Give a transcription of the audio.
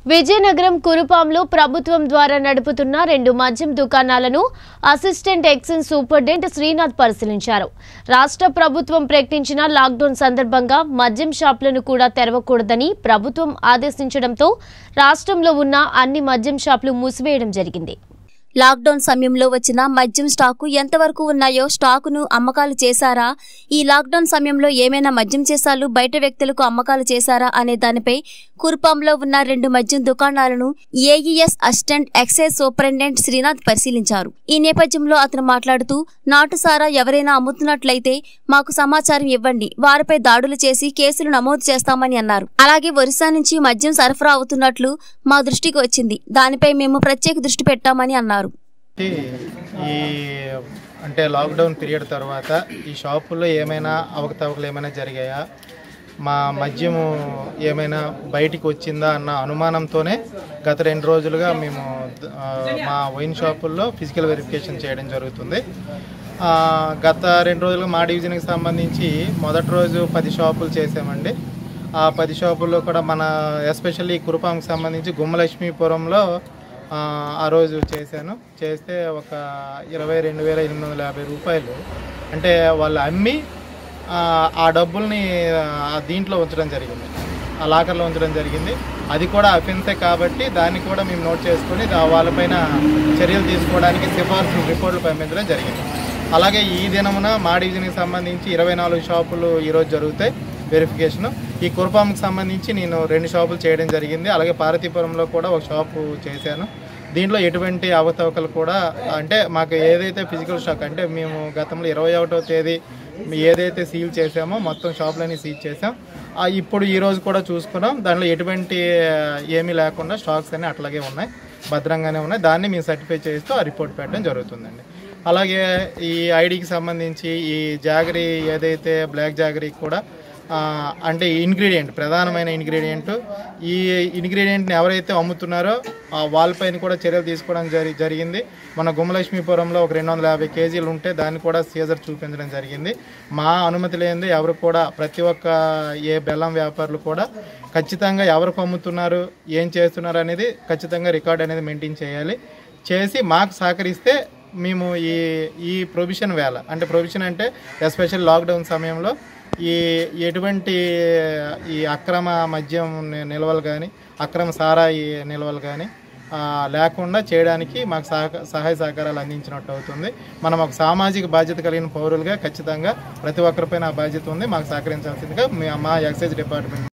విజయనగరం కురుపాంలో ప్రభుత్వం ద్వారా నడుపుతున్న రెండు మద్యం దుకాణాలను అసిస్టెంట్ ఎక్సైజ్ సూపరింటెండెంట్ శ్రీనాథ్ పరిశీలించారు రాష్ట్ర ప్రభుత్వం ప్రకటించిన లాక్డౌన్ సందర్భంగా మద్యం షాపులను కూడా తెరవకూడదని ప్రభుత్వం ఆదేశించడంతో రాష్ట్రంలో ఉన్న అన్ని మద్యం షాపులు మూసివేయడం జరిగింది లాక్డౌన్ సమయంలో వచ్చిన మద్యం స్టాకు ఎంతవరకు ఉన్నాయో స్టాకును అమ్మకాలు చేశారా ఈ లాక్డౌన్ సమయంలో ఏమైనా మద్యం చేసాలు బయట వ్యక్తులకు అమ్మకాలు చేశారా అనే దానిపై కురుపాంలో ఉన్న రెండు మద్యం దుకాణాలను AES assistant excise superintendent Srinath పరిశీలించారు ఈ నేపథ్యంలో అతను మాట్లాడుతూ నాటుసారా ఎవరైనా అమ్ముతున్నట్లయితే మాకు సమాచారం ఇవ్వండి వారిపై దాడులు చేసి కేసులు నమోదు చేస్తామని అన్నారు అలాగే ఒరిస్సా నుంచి మద్యం సరఫరా అవుతున్నట్లు మా దృష్టికి వచ్చింది దానిపై మేము ప్రత్యేక దృష్టి పెట్టామని అన్నారు ఈ అంటే లాక్డౌన్ పీరియడ్ తర్వాత ఈ షాపుల్లో ఏమైనా అవకతవకలు ఏమైనా జరిగాయా మా మద్యము ఏమైనా బయటికి వచ్చిందా అన్న అనుమానంతోనే గత రెండు రోజులుగా మేము ఆ, మా వైన్ షాపుల్లో ఫిజికల్ వెరిఫికేషన్ చేయడం జరుగుతుంది ఆ, గత రెండు రోజులుగా మా డివిజన్కి సంబంధించి మొదటి రోజు పది షాపులు చేసామండి ఆ పది షాపుల్లో కూడా మన ఎస్పెషల్లీ కురుపాంకి సంబంధించి గుమ్మలక్ష్మీపురంలో ఆ, ఆ రోజు చేశాను చేస్తే ఒక ఇరవై రెండు వేల ఎనిమిది వందల యాభై రూపాయలు అంటే వాళ్ళు అమ్మి ఆ, ఆ డబ్బుల్ని ఆ దీంట్లో ఉంచడం జరిగింది ఆ లాకర్లో ఉంచడం జరిగింది అది కూడా అఫెన్సే కాబట్టి దాన్ని కూడా మేము నోట్ చేసుకొని దా- వాళ్ళపైన చర్యలు తీసుకోవడానికి సిఫార్సు రిపోర్ట్లు పంపించడం జరిగింది అలాగే ఈ దినమున మా డివిజన్కి సంబంధించి ఇరవై నాలుగు షాపులు ఈరోజు జరుగుతాయి వెరిఫికేషన్ ఈ కురుపాంకి సంబంధించి నేను రెండు షాపులు చేయడం జరిగింది అలాగే పార్వతీపురంలో కూడా ఒక షాపు చేశాను దీంట్లో ఎటువంటి అవతవకలు కూడా అంటే మాకు ఏదైతే ఫిజికల్ స్టాక్ అంటే మేము గతంలో ఇరవై ఒకటో తేదీ ఏదైతే సీల్ చేసామో మొత్తం షాపులన్నీ సీల్ చేసాం ఆ ఇప్పుడు ఈ రోజు కూడా చూసుకున్నాం దాంట్లో ఎటువంటి ఏమీ లేకుండా స్టాక్స్ అన్నీ అట్లాగే ఉన్నాయి భద్రంగానే ఉన్నాయి దాన్ని మేము సర్టిఫై చేస్తూ ఆ రిపోర్ట్ పెట్టడం జరుగుతుందండి అలాగే ఈ ఐడికి సంబంధించి ఈ జాగరీ ఏదైతే బ్లాక్ జాగరీ కూడా ఆ, అంటే ఇంగ్రీడియంట్ ప్రధానమైన ఇంగ్రీడియంట్ ఈ ఇంగ్రీడియంట్ని ఎవరైతే అమ్ముతున్నారో ఆ వాళ్ళపైన కూడా చర్యలు తీసుకోవడం జరి జరిగింది మన గుమ్మలక్ష్మీపురంలో ఒక రెండు వందల యాభై కేజీలు ఉంటే దాన్ని కూడా సీజర్ చూపించడం జరిగింది మా అనుమతి లేనిది ఎవరు కూడా ప్రతి ఒక్క ఏ బెల్లం వ్యాపారులు కూడా ఖచ్చితంగా ఎవరికి అమ్ముతున్నారు ఏం చేస్తున్నారు అనేది ఖచ్చితంగా రికార్డ్ అనేది మెయింటైన్ చేయాలి చేసి మాకు సహకరిస్తే మేము ఈ ఈ ప్రొవిషన్ వేళ అంటే ప్రొవిషన్ అంటే ఎస్పెషల్ లాక్డౌన్ సమయంలో ఈ ఎటువంటి ఈ అక్రమ మద్యం ని- నిల్వలు కానీ అక్రమ సారాయి నిల్వలు కానీ ఆ, లేకుండా చేయడానికి మాకు సహక సహాయ సహకారాలు అందించినట్టు అవుతుంది మనం ఒక సామాజిక బాధ్యత కలిగిన పౌరులుగా ఖచ్చితంగా ప్రతి ఒక్కరిపైన ఆ బాధ్యత ఉంది మాకు సహకరించాల్సిందిగా మీ- మా ఎక్సైజ్ డిపార్ట్మెంట్